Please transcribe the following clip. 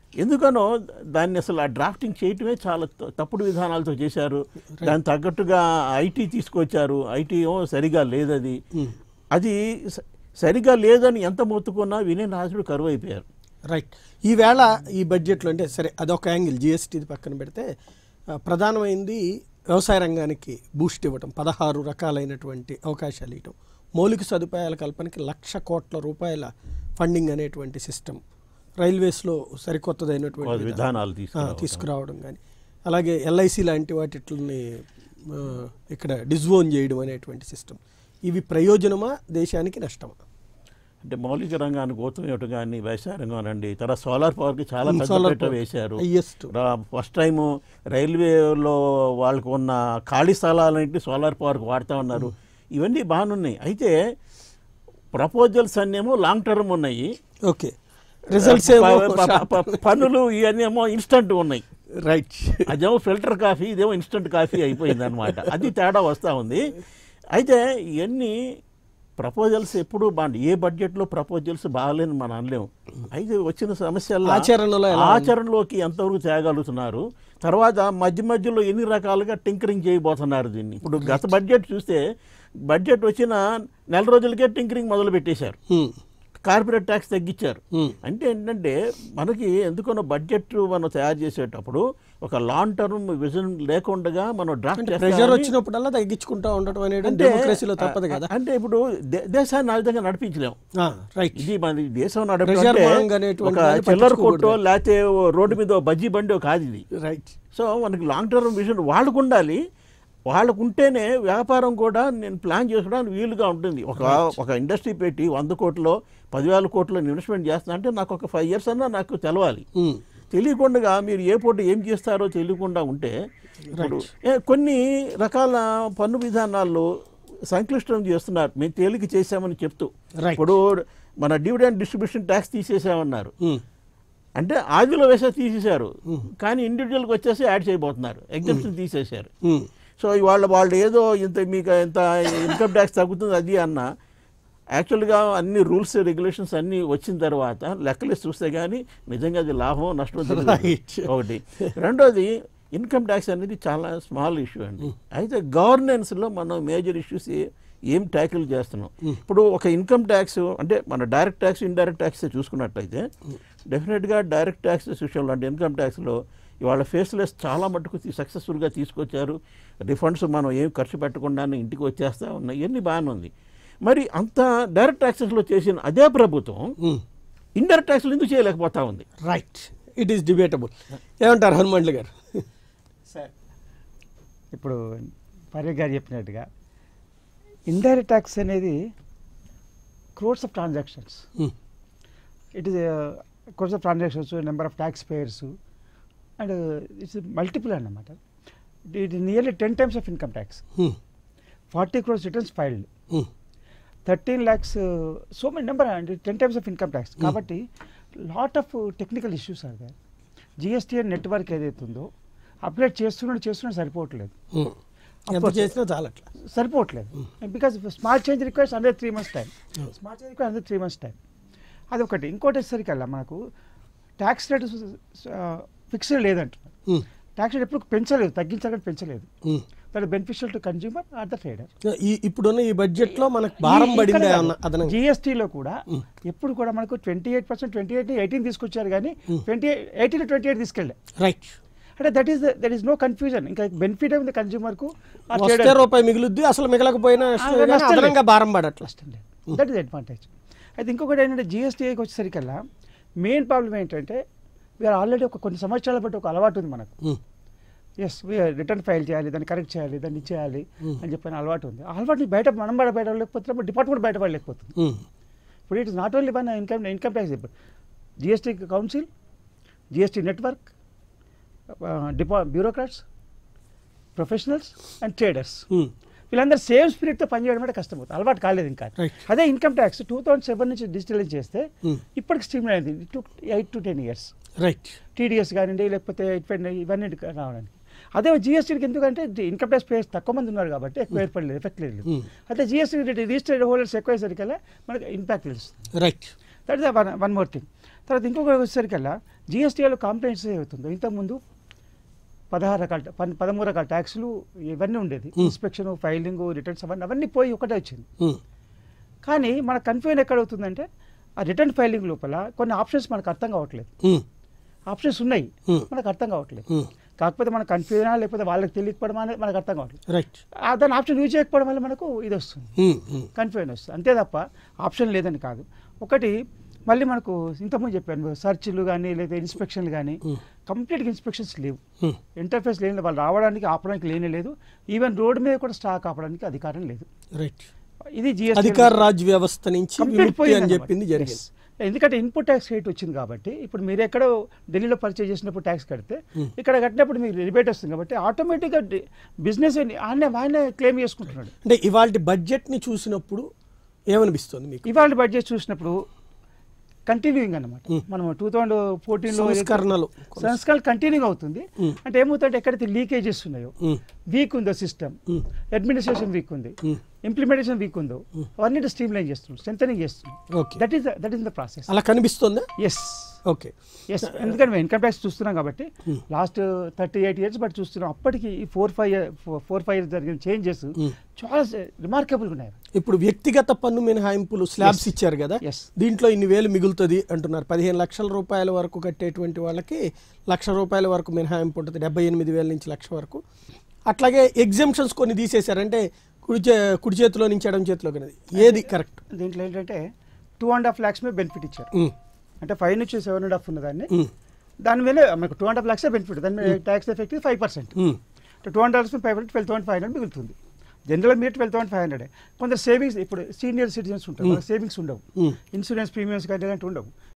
ఎందుకనో దాన్ని అసలు ఆ డ్రాఫ్టింగ్ చేయటమే చాలా త- తప్పుడు విధానాలతో చేశారు దానికి తగ్గట్టుగా ఐటీ తీసుకొచ్చారు ఐటీ ఏమో సరిగా లేదది అది స- సరిగా లేదని ఎంత మొత్తుకున్నా వినే నాయకుడు కరువు అయిపోయారు రైట్ ఈవేళ ఈ బడ్జెట్లో అంటే సరే అదొక యాంగిల్ జిఎస్టీ పక్కన పెడితే ఆ, ప్రధానమైంది వ్యవసాయ రంగానికి బూస్ట్ ఇవ్వటం పదహారు రకాలైనటువంటి అవకాశాలు ఇవ్వటం మౌలిక సదుపాయాల కల్పనకి లక్ష కోట్ల రూపాయల ఫండింగ్ అనేటువంటి సిస్టమ్ రైల్వేస్లో సరికొత్తదైనటువంటి విధానం. విధానాలు ఆ, తీసుకురావడం. తీసుకురావడం కానీ అలాగే ఎల్ఐసి లాంటి వాటిని ఆ, ఇక్కడ డిజ్వోన్ చేయడం అనేటువంటి సిస్టమ్ ఇవి ప్రయోజనమా దేశానికి నష్టమా అంటే మౌలిక రంగానికి గౌతమ్ ఇవ్వటం కానీ వ్యవసాయ రంగం అనండి తర్వాత సోలార్ పవర్కి చాలా పెద్ద Solar పీట power. వేశారు హైయెస్ట్ ఫస్ట్ టైము రైల్వేలో వాళ్ళకు ఉన్న ఖాళీ స్థలాలన్నింటినీ సోలార్ పవర్కి వాడుతూ ఉన్నారు ఇవన్నీ బాగానున్నాయి అయితే ప్రపోజల్స్ అన్నేమో లాంగ్ టర్మ్ ఉన్నాయి ఓకే రిజల్ట్స్ ఏమో ప- ప- ప- పనులు ఇవన్నీ ఏమో ఇన్స్టంట్ ఉన్నాయి రైట్ అదేమో ఫిల్టర్ కాఫీ ఇదేమో ఇన్స్టంట్ కాఫీ అయిపోయింది అనమాట అది తేడా వస్తూ ఉంది అయితే ఇవన్నీ ప్రపోజల్స్ ఎప్పుడు బాగుంది ఏ బడ్జెట్లో ప్రపోజల్స్ బాగాలేని మనం అనలేము అయితే వచ్చిన సమస్యల్లో ఆచరణలో ఎలా ఉంది? ఆచరణలోకి ఎంతవరకు తేగలుగుతున్నారు తర్వాత మధ్య మధ్యలో ఎన్ని రకాలుగా టింకరింగ్ చేయబోతున్నారు దీన్ని ఇప్పుడు గత బడ్జెట్ చూస్తే బడ్జెట్ వచ్చిన నెల రోజులకే టింకరింగ్ మొదలు పెట్టేశారు కార్పొరేట్ ట్యాక్స్ తగ్గించారు అంటే ఏంటంటే మనకి ఎందుకనో బడ్జెట్ మనం తయారు చేసేటప్పుడు ఒక లాంగ్ టర్మ్ విజన్ లేకుండా మనం డ్రాఫ్ట్ ప్రెషర్ వచ్చినప్పుడల్లా తగ్గించుకుంటా ఉండటం అనేది డెమోక్రసీలో తప్పదు కదా అంటే ఇప్పుడు దే- దేశాన్ని ఆ విధంగా నడిపించలేము రైట్ ఇది మన దేశం Pressure నడపే bang అనేటువంటి ఒక దాన్ని చిల్లర పట్టించుకోకూడదు. కొట్టో లేకపోతే ఓ రోడ్డు మీద ఓ బజ్జీ బండి కాదు ఇది రైట్ సో మనకి లాంగ్ టర్మ్ విజన్ వాళ్ళకు ఉండాలి వాళ్ళకు ఉంటేనే వ్యాపారం కూడా నేను ప్లాన్ చేసుకోవడానికి వీలుగా ఉంటుంది ఒక ఒక ఇండస్ట్రీ పెట్టి వంద కోట్లు పదివేల కోట్లు ఇన్వెస్ట్మెంట్ చేస్తున్నా అంటే నాకు ఒక ఫైవ్ ఇయర్స్ అన్నా నాకు తెలవాలి తెలియకుండా మీరు ఏ పూట ఏం చేస్తారో తెలియకుండా ఉంటే ఇప్పుడు ఏ, కొన్ని రకాల పన్ను విధానాల్లో సంక్లిష్టం చేస్తున్నారు మేము తేలిక చేశామని చెప్తూ Right. ఇప్పుడు మన డివిడెండ్ డిస్ట్రిబ్యూషన్ ట్యాక్స్ తీసేసామన్నారు అంటే ఆదిలో వేసే తీసేశారు కానీ ఇండివిజువల్కి వచ్చేసి యాడ్ చేయబోతున్నారు ఎగ్జామ్షన్ తీసేశారు సో ఇవాళ వాళ్ళు ఏదో ఇంత మీకు ఇంత ఇన్కమ్ ట్యాక్స్ తగ్గుతుంది అది అన్న యాక్చువల్గా అన్ని రూల్స్ రెగ్యులేషన్స్ అన్నీ వచ్చిన తర్వాత లెక్కలేసి చూస్తే కానీ నిజంగా అది లాభం నష్టం తెలియదు. Right. ఒకటి రెండోది ఇన్కమ్ ట్యాక్స్ అనేది చాలా స్మాల్ ఇష్యూ అండి అయితే గవర్నెన్స్లో మనం మేజర్ ఇష్యూస్ ఏం ట్యాకిల్ చేస్తున్నాం ఇప్పుడు ఒక ఇన్కమ్ ట్యాక్స్ అంటే మన డైరెక్ట్ ట్యాక్స్ ఇండైరెక్ట్ ట్యాక్స్ చూసుకున్నట్లయితే డెఫినెట్గా డైరెక్ట్ ట్యాక్స్ విషయంలో అంటే ఇన్కమ్ ట్యాక్స్లో ఇవాళ ఫేస్లెస్ చాలా మటుకు సక్సెస్ఫుల్గా తీసుకొచ్చారు రిఫండ్స్ మనం ఏం ఖర్చు పెట్టకుండానే ఇంటికి వచ్చేస్తా ఉన్నాయి ఇవన్నీ బాగానే ఉంది మరి అంత డైరెక్ట్ ట్యాక్సెస్లో చేసిన అదే ప్రభుత్వం ఇండైరెక్ట్ ట్యాక్స్లు ఎందుకు చేయలేకపోతా ఉంది రైట్ ఇట్ ఈస్ డిబేటబుల్ ఏమంటారు హనుమండ్ల గారు సార్ ఇప్పుడు పర్య గారు చెప్పినట్టుగా ఇండైరెక్ట్ ట్యాక్స్ అనేది crores of transactions it is crores of transactions number of tax payers and it's multiple అన్నమాట it nearly ten times of income tax forty crores returns filed thirteen lakhs so many number and ten times of income tax కాబట్టి lot of technical issues are there GST network ఏదైతే ఉందో upgrade చేస్తున్నాడు చేస్తున్నాడు సరిపోవట్లేదు ఎంత చేసినా చాలట్లా సరిపోవట్లేదు because smart change requires under three months time smart change require under three months time అది ఒకటి ఇంకోటి వచ్చేసరికల్లా మనకు ట్యాక్స్ రేట్ ఫిక్స్డ్ లేదంటున్నారు ట్యాక్స్ రేట్ ఎప్పుడు పెంచలేదు తగ్గించాలని పెంచలేదు that beneficial to consumer or the trader ఈ ఇప్పుడున్న ఈ బడ్జెట్ లో మనకు భారం పడింది అన్న అదనంగా జిఎస్టీలో కూడా ఎప్పుడు కూడా మనకు twenty eight percent twenty eight eighteen తీసుకొచ్చారు కానీ ట్వంటీ ఎయిటీన్ ట్వంటీ ఎయిట్ తీసుకెళ్ళే రైట్ అంటే that is that is no confusion ఇంకా బెనిఫిట్ ఉంది కన్జ్యూమర్ కు వస్తే రూపాయి మిగులుద్ది అసలు మిగలకపోయినా నష్టమే కానీ నష్టం లేదు. అదనంగా భారం పడట్లా నష్టం లేదు దట్ ఈస్ అడ్వాంటేజ్ అయితే ఇంకొకటి ఏంటంటే జిఎస్టీకి వచ్చేసరికల్లా మెయిన్ ప్రాబ్లం ఏంటంటే వీఆర్ ఆల్రెడీ ఒక కొన్ని సంవత్సరాల బట్టి ఒక అలవాటు ఉంది మనకు ఎస్ రిటర్న్ ఫైల్ చేయాలి దాన్ని కరెక్ట్ చేయాలి దాన్ని ఇచ్చేయాలి అని చెప్పిన అలవాటు ఉంది ఆ అలవాటు బయట మనం బయట బయట లేకపోతే డిపార్ట్మెంట్ బయట పడలేకపోతుంది ఇప్పుడు it is not only one income income tax ఇప్పుడు జిఎస్టీ కౌన్సిల్ జిఎస్టీ నెట్వర్క్ డిపా బ్యూరోక్రాట్స్ ప్రొఫెషనల్స్ అండ్ ట్రేడర్స్ వీళ్ళందరూ సేమ్ స్పిరిట్తో పనిచేయడం అంటే కష్టం అవుతుంది అలవాటు కాలేదు ఇంకా Right. అదే income tax two thousand seven నుంచి డిజిటలైజ్ చేస్తే Hmm. ఇప్పటికి స్ట్రీమ్ అయింది two eight to ten years right TDS కానివ్వండి లేకపోతే ఇటువంటి ఇవన్నీ రావడానికి అదే జిఎస్టీకి ఎందుకంటే ఇన్కమ్ ట్యాక్స్ పేయర్స్ తక్కువ మంది ఉన్నారు కాబట్టి ఎక్కువ ఏర్పడలేదు ఎఫెక్ట్ లేదు Hmm. అయితే జిఎస్టీ రిజిస్టర్డ్ హోల్డర్స్ ఎక్కువ అయ్యేసరికల్లా మనకి ఇంపాక్ట్ తెలుస్తుంది right that is one one more thing తర్వాత ఇంకొక వచ్చేసరికల్లా జిఎస్టీలో కాంప్లైంట్స్ అవుతుందో ఇంతకుముందు పదహారు రకాల పన్- పదమూడు రకాల ట్యాక్స్లు ఇవన్నీ ఉండేది ఇన్స్పెక్షన్ ఫైలింగ్ రిటర్న్స్ అవన్నీ అవన్నీ పోయి ఒకటే వచ్చింది ఉమ్, కానీ మన కన్ఫ్యూజన్ ఎక్కడ అవుతుందంటే ఆ రిటర్న్ ఫైలింగ్ లోపల కొన్ని ఆప్షన్స్ మనకు అర్థం కావట్లేదు ఉమ్, ఆప్షన్స్ ఉన్నాయి Hmm. మనకు అర్థం కావట్లేదు ఉమ్, కాకపోతే మన కన్ఫ్యూజన్ లేకపోతే వాళ్ళకి తెలియకపోవడం అనేది మనకు అర్థం కావట్లేదు రైట్ ఆ దాని ఆప్షన్ యూజ్ చేయకపోవడం వల్ల మనకు ఇది వస్తుంది ఉమ్, ఉమ్, కన్ఫ్యూజన్ వస్తుంది అంతే తప్ప ఆప్షన్ లేదని కాదు ఒకటి మళ్ళీ మనకు ఇంతకుముందు చెప్పాను సర్చ్లు కానీ లేదా ఇన్స్పెక్షన్లు కానీ కంప్లీట్గా ఇన్స్పెక్షన్స్ లేవు ఉమ్, ఇంటర్ఫేస్ లేని వాళ్ళు రావడానికి ఆపడానికి లేనే లేదు ఈవెన్ రోడ్డు మీద కూడా స్టాక్ ఆపడానికి అధికారం లేదు రైట్ ఇది జిఎస్టీ అధికార రాజ్ వ్యవస్థ నుంచి కంప్లీట్ విముక్తి పోయింది అని అన్నమాట. చెప్పింది జరిగింది Yes. ఎందుకంటే ఇన్పుట్ ట్యాక్స్ రేట్ వచ్చింది కాబట్టి ఇప్పుడు మీరు ఎక్కడో ఢిల్లీలో పర్చేజ్ చేసినప్పుడు ట్యాక్స్ కడితే ఇక్కడ కట్టినప్పుడు మీకు రిబేట్ వస్తుంది కాబట్టి ఆటోమేటిక్గా బిజినెస్ ఆయన ఆయన క్లెయిమ్ చేసుకుంటున్నాడు అంటే ఇవాళ బడ్జెట్ ని చూసినప్పుడు ఏమనిపిస్తుంది మీకు ఇవాళ బడ్జెట్ చూసినప్పుడు కంటిన్యూయింగ్ అన్నమాట మనం టూ థౌజండ్ ఫోర్టీన్లో సంస్కరణలు సంస్కరణ కంటిన్యూ అవుతుంది Hmm. అంటే ఏమవుతుందంటే ఎక్కడైతే లీకేజెస్ ఉన్నాయో ఉమ్, వీక్ ఉందో సిస్టమ్ Hmm. అడ్మినిస్ట్రేషన్ వీక్ ఉంది Hmm. ఇంప్లిమెంటేషన్ వీక్ ఉందో అవన్నీ స్ట్రీమ్ లైన్ చేస్తున్నాం స్ట్రెంథనింగ్ చేస్తున్నాం okay that is that is the process అలా కనిపిస్తుందా ఎస్ ఓకే ఎస్ ఎందుకంటే మేము ఇన్కమ్ ట్యాక్స్ చూస్తున్నాం కాబట్టి లాస్ట్ థర్టీ ఎయిట్ ఇయర్స్ బట్టి చూస్తున్నాం అప్పటికి ఈ four five four five years జరిగిన చేంజెస్ చాలా రిమార్కబుల్గా ఉన్నాయి ఇప్పుడు వ్యక్తిగత పన్ను మినహాయింపులు స్లాబ్స్ Yes. ఇచ్చారు కదా Yes. దీంట్లో ఇన్ని వేలు మిగులుతుంది అంటున్నారు పదిహేను లక్షల రూపాయల వరకు కట్టేటువంటి వాళ్ళకి లక్ష రూపాయల వరకు మినహాయింపు ఉంటుంది డెబ్బై ఎనిమిది వేల నుంచి లక్ష వరకు అట్లాగే ఎగ్జామ్షన్స్ కొన్ని తీసేశారు అంటే కుడి చే కుడి చేతిలో నుంచి ఎడమ చేతిలో అనేది ఏది కరెక్ట్ దీంట్లో ఏంటంటే టూ అండ్ హాఫ్ ల్యాక్స్ మీద బెనిఫిట్ ఇచ్చారు అంటే ఫైవ్ నుంచి సెవెన్ అండ్ హాఫ్ ఉన్నదాన్ని దాని మీద మనకు two and half lakhs benefit దాని మీద tax effect five percent two hundred dollars five hundred twelve thousand five hundred మిగులుతుంది జనరల్ మీరు ట్వెల్వ్ థౌసండ్ ఫైవ్ హండ్రెడ్ కొందరు సేవింగ్స్ ఇప్పుడు సీనియర్ సిటిజన్స్ ఉంటారు సేవింగ్స్ ఉండవు Mm. ఇన్సూరెన్స్ ప్రీమియమ్స్ కానీ ఇలాంటివి ఉండవు